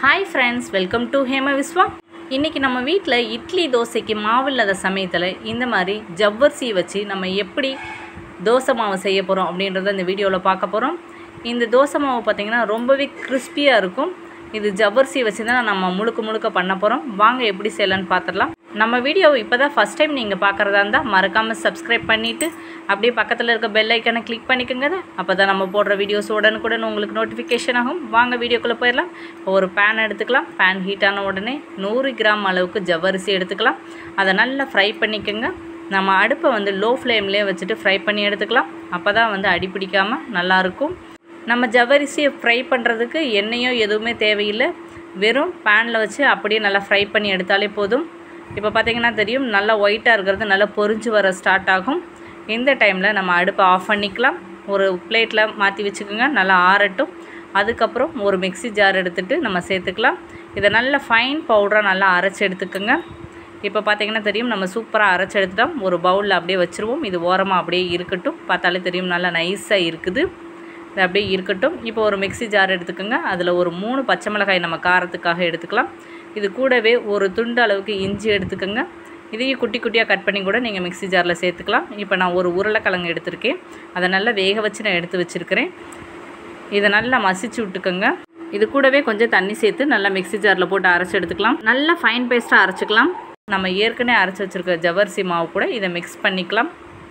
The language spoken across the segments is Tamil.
hi friends welcome to Hema Viswa இன்றைக்கி நம்ம வீட்டில் இட்லி தோசைக்கு மாவு இல்லாத சமயத்தில் இந்த மாதிரி ஜவ்வரிசி வச்சு நம்ம எப்படி தோசை மாவு செய்ய போகிறோம் அப்படின்றத இந்த வீடியோவில் பார்க்க போகிறோம் இந்த தோசை மாவு பார்த்திங்கன்னா ரொம்பவே கிறிஸ்பியாக இருக்கும் இது ஜவ்வரிசி வச்சு தான் நம்ம முழுக்க முழுக்க பண்ண போகிறோம் வாங்க எப்படி செய்யலான்னு பார்த்துடலாம் நம்ம வீடியோவை இப்போ தான் ஃபஸ்ட் டைம் நீங்கள் பார்க்குறதா இருந்தால் மறக்காமல் சப்ஸ்கிரைப் பண்ணிவிட்டு அப்படியே பக்கத்தில் இருக்க பெல் ஐக்கனை கிளிக் பண்ணிக்கோங்க அப்போ தான் நம்ம போடுற வீடியோஸ் உடனுக்குடன் உங்களுக்கு நோட்டிஃபிகேஷன் ஆகும் வாங்க வீடியோக்குள்ளே போயிடலாம் ஒரு பேன் எடுத்துக்கலாம் பேன் ஹீட் ஆன உடனே நூறு கிராம் அளவுக்கு ஜவ்வரிசி எடுத்துக்கலாம் அதை நல்லா ஃப்ரை பண்ணிக்கோங்க நம்ம அடுப்பை வந்து லோ ஃப்ளேம்லேயே வச்சுட்டு ஃப்ரை பண்ணி எடுத்துக்கலாம் அப்போ தான் வந்து அடி பிடிக்காமல் நல்லாயிருக்கும் நம்ம ஜவ்வரிசியை ஃப்ரை பண்ணுறதுக்கு எண்ணெயோ எதுவுமே தேவையில்லை வெறும் பேனில் வச்சு அப்படியே நல்லா ஃப்ரை பண்ணி எடுத்தாலே போதும் இப்போ பார்த்தீங்கன்னா தெரியும் நல்லா ஒயிட்டாக இருக்கிறது நல்லா பொரிஞ்சு வர ஸ்டார்ட் ஆகும் இந்த டைமில் நம்ம அடுப்பை ஆஃப் பண்ணிக்கலாம் ஒரு பிளேட்டில் மாற்றி வச்சுக்கோங்க நல்லா ஆறட்டும் அதுக்கப்புறம் ஒரு மிக்ஸி ஜார் எடுத்துகிட்டு நம்ம சேர்த்துக்கலாம் இதை நல்லா ஃபைன் பவுடராக நல்லா அரைச்சி எடுத்துக்கோங்க இப்போ பார்த்தீங்கன்னா தெரியும் நம்ம சூப்பராக அரைச்சி எடுத்துட்டோம் ஒரு பவுலில் அப்படியே வச்சுருவோம் இது ஓரமாக அப்படியே இருக்கட்டும் பார்த்தாலே தெரியும் நல்லா நைஸாக இருக்குது இது அப்படியே இருக்கட்டும் இப்போ ஒரு மிக்ஸி ஜார் எடுத்துக்கோங்க அதில் ஒரு மூணு பச்சை மிளகாய் நம்ம காரத்துக்காக எடுத்துக்கலாம் இது கூடவே ஒரு துண்டு அளவுக்கு இஞ்சி எடுத்துக்கோங்க இதையும் குட்டி குட்டியாக கட் பண்ணி கூட நீங்கள் மிக்ஸி ஜாரில் சேர்த்துக்கலாம் இப்போ நான் ஒரு உருளைக்கிழங்கு எடுத்திருக்கேன் அதை நல்லா வேக வச்சு நான் எடுத்து வச்சுருக்கிறேன் இதை நல்லா மசிச்சு விட்டுக்கோங்க இது கூடவே கொஞ்சம் தண்ணி சேர்த்து நல்லா மிக்ஸி ஜாரில் போட்டு அரைச்சி எடுத்துக்கலாம் நல்லா ஃபைன் பேஸ்ட்டாக அரைச்சிக்கலாம் நம்ம ஏற்கனவே அரைச்சி வச்சுருக்க ஜவரிசி மாவு கூட இதை மிக்ஸ் பண்ணிக்கலாம்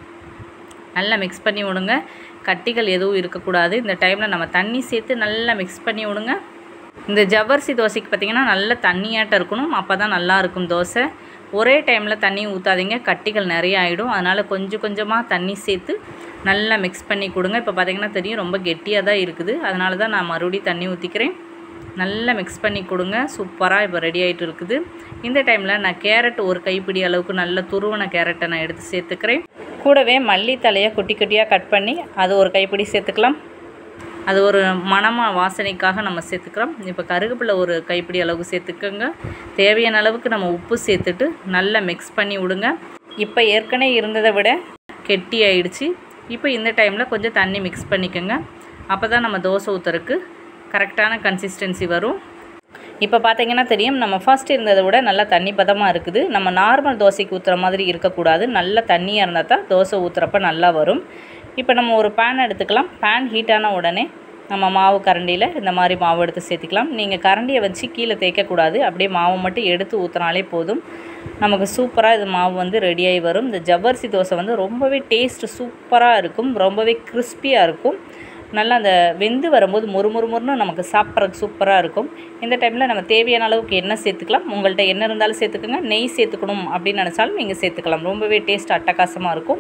நல்லா மிக்ஸ் பண்ணி விடுங்க கட்டிகள் எதுவும் இருக்கக்கூடாது இந்த டைமில் நம்ம தண்ணி சேர்த்து நல்லா மிக்ஸ் பண்ணி விடுங்க இந்த ஜவ்வரிசி தோசைக்கு பார்த்திங்கன்னா நல்ல தண்ணியாட்டம் இருக்கணும் அப்போ தான் நல்லாயிருக்கும் தோசை ஒரே டைமில் தண்ணி ஊற்றாதீங்க கட்டிகள் நிறைய ஆகிடும் அதனால் கொஞ்சம் கொஞ்சமாக தண்ணி சேர்த்து நல்லா மிக்ஸ் பண்ணி கொடுங்க இப்போ பார்த்திங்கன்னா தெரியும் ரொம்ப கெட்டியாக தான் இருக்குது அதனால தான் நான் மறுபடியும் தண்ணி ஊற்றிக்கிறேன் நல்லா மிக்ஸ் பண்ணி கொடுங்க சூப்பராக இப்போ ரெடி ஆகிட்டு இருக்குது இந்த டைமில் நான் கேரட் ஒரு கைப்பிடி அளவுக்கு நல்ல துருவன கேரட்டை நான் எடுத்து சேர்த்துக்கிறேன் கூடவே மல்லித்தலையை குட்டி குட்டியாக கட் பண்ணி அது ஒரு கைப்பிடி சேர்த்துக்கலாம் அது ஒரு மணமாக வாசனைக்காக நம்ம சேர்த்துக்கிறோம் இப்போ கருவேப்பிலை ஒரு கைப்பிடி அளவுக்கு சேர்த்துக்கோங்க தேவையான அளவுக்கு நம்ம உப்பு சேர்த்துட்டு நல்லா மிக்ஸ் பண்ணி விடுங்க இப்போ ஏற்கனவே இருந்ததை விட கெட்டி ஆயிடுச்சு இப்போ இந்த டைமில் கொஞ்சம் தண்ணி மிக்ஸ் பண்ணிக்கோங்க அப்போ தான் நம்ம தோசை ஊற்றுறதுக்கு கரெக்டான கன்சிஸ்டன்சி வரும் இப்போ பார்த்தீங்கன்னா தெரியும் நம்ம ஃபர்ஸ்ட் இருந்ததை விட நல்லா தண்ணி பதமாக இருக்குது நம்ம நார்மல் தோசைக்கு ஊற்றுற மாதிரி இருக்கக்கூடாது நல்ல தண்ணியாக இருந்தால் தான் தோசை ஊற்றுறப்ப நல்லா வரும் இப்போ நம்ம ஒரு பேன் எடுத்துக்கலாம் பேன் ஹீட்டான உடனே நம்ம மாவு கரண்டியில் இந்த மாதிரி மாவு எடுத்து சேர்த்துக்கலாம் நீங்கள் கரண்டியை வச்சு கீழே தேய்க்கக்கூடாது அப்படியே மாவு மட்டும் எடுத்து ஊற்றினாலே போதும் நமக்கு சூப்பராக இது மாவு வந்து ரெடியாகி வரும் இந்த ஜவ்வரிசி தோசை வந்து ரொம்பவே டேஸ்ட்டு சூப்பராக இருக்கும் ரொம்பவே கிறிஸ்பியாக இருக்கும் நல்லா அந்த வெந்து வரும்போது மொறு மொறு மொறுன்னு நமக்கு சாப்பிட்றதுக்கு சூப்பராக இருக்கும் இந்த டைமில் நம்ம தேவையான அளவுக்கு எண்ணெய் சேர்த்துக்கலாம் உங்கள்கிட்ட எண்ணெய் இருந்தாலும் சேர்த்துக்கோங்க நெய் சேர்த்துக்கணும் அப்படின்னு நினச்சாலும் நீங்கள் சேர்த்துக்கலாம் ரொம்பவே டேஸ்ட் அட்டகாசமாக இருக்கும்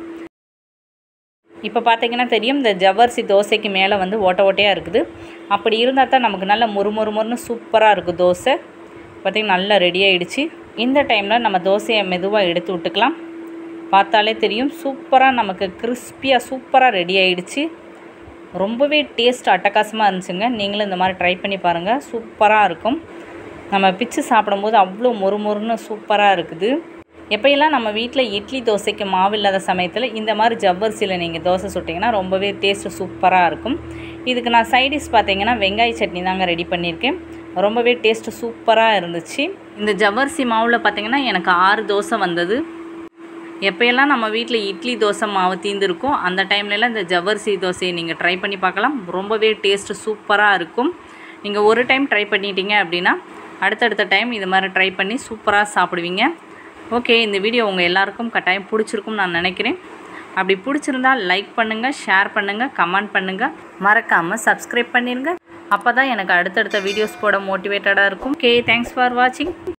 இப்போ பார்த்தீங்கன்னா தெரியும் இந்த ஜவ்வரிசி தோசைக்கு மேலே வந்து ஓட்ட ஓட்டையாக இருக்குது அப்படி இருந்தால் தான் நமக்கு நல்லா மொறு மொறு மொறுன்னு சூப்பராக இருக்கும் தோசை பார்த்திங்கன்னா நல்லா ரெடி ஆகிடுச்சு இந்த டைமில் நம்ம தோசையை மெதுவாக எடுத்து விட்டுக்கலாம் பார்த்தாலே தெரியும் சூப்பராக நமக்கு கிறிஸ்பியாக சூப்பராக ரெடி ஆகிடுச்சு ரொம்பவே டேஸ்ட் அட்டகாசமாக இருந்துச்சுங்க நீங்களும் இந்த மாதிரி ட்ரை பண்ணி பாருங்கள் சூப்பராக இருக்கும் நம்ம பிச்சு சாப்பிடும்போது அவ்வளோ மொறு மொறுன்னு சூப்பராக இருக்குது எப்போயெல்லாம் நம்ம வீட்டில் இட்லி தோசைக்கு மாவு இல்லாத சமயத்தில் இந்த மாதிரி ஜவ்வரிசியில் நீங்கள் தோசை சுட்டிங்கன்னா ரொம்பவே டேஸ்ட்டு சூப்பராக இருக்கும் இதுக்கு நான் சைடிஷ் பார்த்தீங்கன்னா வெங்காய சட்னி தாங்க ரெடி பண்ணியிருக்கேன் ரொம்பவே டேஸ்ட்டு சூப்பராக இருந்துச்சு இந்த ஜவ்வரிசி மாவில் பார்த்திங்கன்னா எனக்கு ஆறு தோசை வந்தது எப்போயெல்லாம் நம்ம வீட்டில் இட்லி தோசை மாவு தீந்துருக்கும் அந்த டைம்லலாம் இந்த ஜவ்வரிசி தோசையை நீங்கள் ட்ரை பண்ணி பார்க்கலாம் ரொம்பவே டேஸ்ட்டு சூப்பராக இருக்கும் நீங்கள் ஒரு டைம் ட்ரை பண்ணிட்டீங்க அப்படின்னா அடுத்தடுத்த டைம் இது மாதிரி ட்ரை பண்ணி சூப்பராக சாப்பிடுவீங்க ஓகே இந்த வீடியோ உங்கள் எல்லாருக்கும் கட்டாயம் பிடிச்சிருக்கும்னு நான் நினைக்கிறேன் அப்படி பிடிச்சிருந்தால் லைக் பண்ணுங்கள் ஷேர் பண்ணுங்கள் கமெண்ட் பண்ணுங்கள் மறக்காமல் சப்ஸ்கிரைப் பண்ணிடுங்க அப்போ தான் எனக்கு அடுத்தடுத்த வீடியோஸ் போட மோட்டிவேட்டடாக இருக்கும் ஓகே தேங்க்ஸ் ஃபார் வாட்சிங்